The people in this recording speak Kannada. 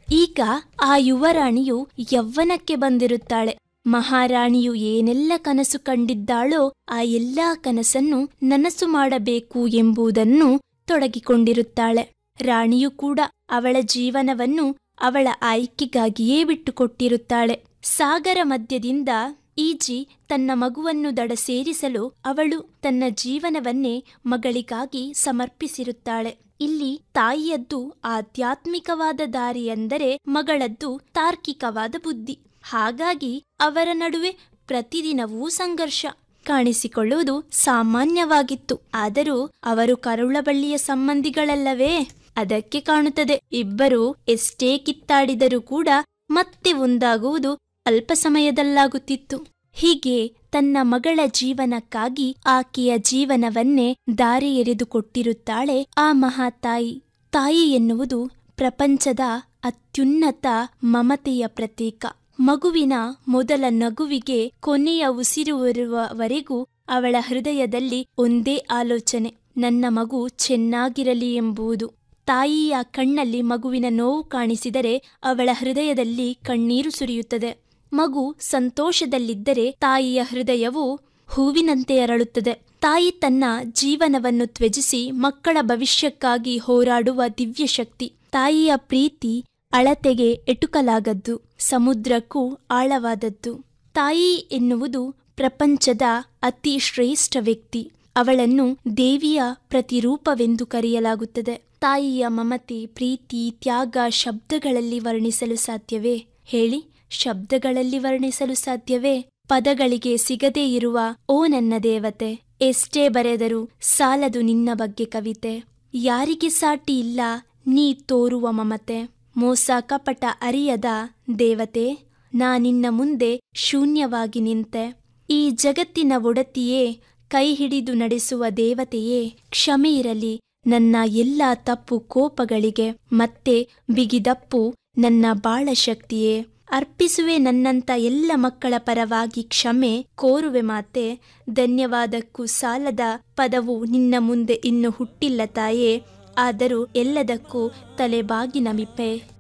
ಈಗ ಆ ಯುವರಾಣಿಯು ಯವ್ವನಕ್ಕೆ ಬಂದಿರುತ್ತಾಳೆ ಮಹಾರಾಣಿಯು ಏನೆಲ್ಲ ಕನಸು ಕಂಡಿದ್ದಾಳೋ ಆ ಎಲ್ಲಾ ಕನಸನ್ನು ನನಸು ಮಾಡಬೇಕು ಎಂಬುದನ್ನು ತೊಡಗಿಕೊಂಡಿರುತ್ತಾಳೆ ರಾಣಿಯು ಕೂಡ ಅವಳ ಜೀವನವನ್ನು ಅವಳ ಆಯ್ಕೆಗಾಗಿಯೇ ಬಿಟ್ಟುಕೊಟ್ಟಿರುತ್ತಾಳೆ ಸಾಗರ ಮಧ್ಯದಿಂದ ಈಜಿ ತನ್ನ ಮಗುವನ್ನು ದಡ ಸೇರಿಸಲು ಅವಳು ತನ್ನ ಜೀವನವನ್ನೇ ಮಗಳಿಗಾಗಿ ಸಮರ್ಪಿಸಿರುತ್ತಾಳೆ ಇಲ್ಲಿ ತಾಯಿಯದ್ದು ಆಧ್ಯಾತ್ಮಿಕವಾದ ದಾರಿ ಎಂದರೆ ಮಗಳದ್ದು ತಾರ್ಕಿಕವಾದ ಬುದ್ಧಿ ಹಾಗಾಗಿ ಅವರ ನಡುವೆ ಪ್ರತಿದಿನವೂ ಸಂಘರ್ಷ ಕಾಣಿಸಿಕೊಳ್ಳುವುದು ಸಾಮಾನ್ಯವಾಗಿತ್ತು ಆದರೂ ಅವರು ಕರುಳಬಳ್ಳಿಯ ಸಂಬಂಧಿಗಳಲ್ಲವೇ ಅದಕ್ಕೆ ಕಾಣುತ್ತದೆ ಇಬ್ಬರು ಎಷ್ಟೇ ಕಿತ್ತಾಡಿದರೂ ಕೂಡ ಮತ್ತೆ ಒಂದಾಗುವುದು ಅಲ್ಪ ಸಮಯದಲ್ಲಾಗುತ್ತಿತ್ತು ಹೀಗೆ ತನ್ನ ಮಗಳ ಜೀವನಕ್ಕಾಗಿ ಆಕೆಯ ಜೀವನವನ್ನೇ ದಾರಿ ಎರೆದುಕೊಟ್ಟಿರುತ್ತಾಳೆ ಆ ಮಹಾತಾಯಿ ತಾಯಿ ಎನ್ನುವುದು ಪ್ರಪಂಚದ ಅತ್ಯುನ್ನತ ಮಮತೆಯ ಪ್ರತೀಕ ಮಗುವಿನ ಮೊದಲ ನಗುವಿಗೆ ಕೊನೆಯ ಉಸಿರುವರುವವರೆಗೂ ಅವಳ ಹೃದಯದಲ್ಲಿ ಒಂದೇ ಆಲೋಚನೆ ನನ್ನ ಮಗು ಚೆನ್ನಾಗಿರಲಿ ಎಂಬುದು ತಾಯಿಯ ಕಣ್ಣಲ್ಲಿ ಮಗುವಿನ ನೋವು ಕಾಣಿಸಿದರೆ ಅವಳ ಹೃದಯದಲ್ಲಿ ಕಣ್ಣೀರು ಸುರಿಯುತ್ತದೆ ಮಗು ಸಂತೋಷದಲ್ಲಿದ್ದರೆ ತಾಯಿಯ ಹೃದಯವು ಹೂವಿನಂತೆ ಅರಳುತ್ತದೆ ತಾಯಿ ತನ್ನ ಜೀವನವನ್ನು ತ್ಯಜಿಸಿ ಮಕ್ಕಳ ಭವಿಷ್ಯಕ್ಕಾಗಿ ಹೋರಾಡುವ ದಿವ್ಯ ಶಕ್ತಿ ತಾಯಿಯ ಪ್ರೀತಿ ಅಳತೆಗೆ ಎಟುಕಲಾಗದ್ದು ಸಮುದ್ರಕ್ಕೂ ಆಳವಾದದ್ದು ತಾಯಿ ಎನ್ನುವುದು ಪ್ರಪಂಚದ ಅತಿ ಶ್ರೇಷ್ಠ ವ್ಯಕ್ತಿ ಅವಳನ್ನು ದೇವಿಯ ಪ್ರತಿರೂಪವೆಂದು ಕರೆಯಲಾಗುತ್ತದೆ ತಾಯಿಯ ಮಮತೆ ಪ್ರೀತಿ ತ್ಯಾಗ ಶಬ್ದಗಳಲ್ಲಿ ವರ್ಣಿಸಲು ಸಾಧ್ಯವೇ ಹೇಳಿ ಶಬ್ದಗಳಲ್ಲಿ ವರ್ಣಿಸಲು ಸಾಧ್ಯವೇ ಪದಗಳಿಗೆ ಸಿಗದೇ ಇರುವ ಓ ನನ್ನ ದೇವತೆ ಎಷ್ಟೇ ಬರೆದರೂ ಸಾಲದು ನಿನ್ನ ಬಗ್ಗೆ ಕವಿತೆ ಯಾರಿಗೆ ಸಾಟಿ ಇಲ್ಲ ನೀ ತೋರುವ ಮಮತೆ ಮೋಸ ಕಪಟ ಅರಿಯದ ದೇವತೆ ನಾ ನಿನ್ನ ಮುಂದೆ ಶೂನ್ಯವಾಗಿ ನಿಂತೆ ಈ ಜಗತ್ತಿನ ಒಡತಿಯೇ ಕೈ ಹಿಡಿದು ನಡೆಸುವ ದೇವತೆಯೇ ಕ್ಷಮೆ ಇರಲಿ ನನ್ನ ಎಲ್ಲ ತಪ್ಪು ಕೋಪಗಳಿಗೆ ಮತ್ತೆ ಬಿಗಿದಪ್ಪು ನನ್ನ ಬಾಳ ಶಕ್ತಿಯೇ ಅರ್ಪಿಸುವೆ ನನ್ನಂತ ಎಲ್ಲ ಮಕ್ಕಳ ಪರವಾಗಿ ಕ್ಷಮೆ ಕೋರುವೆ ಮಾತೆ ಧನ್ಯವಾದಕ್ಕೂ ಸಾಲದ ಪದವು ನಿನ್ನ ಮುಂದೆ ಇನ್ನು ಹುಟ್ಟಿಲ್ಲ ತಾಯೇ ಆದರೂ ಎಲ್ಲದಕ್ಕೂ ತಲೆಬಾಗಿ ನಮಿಪೆ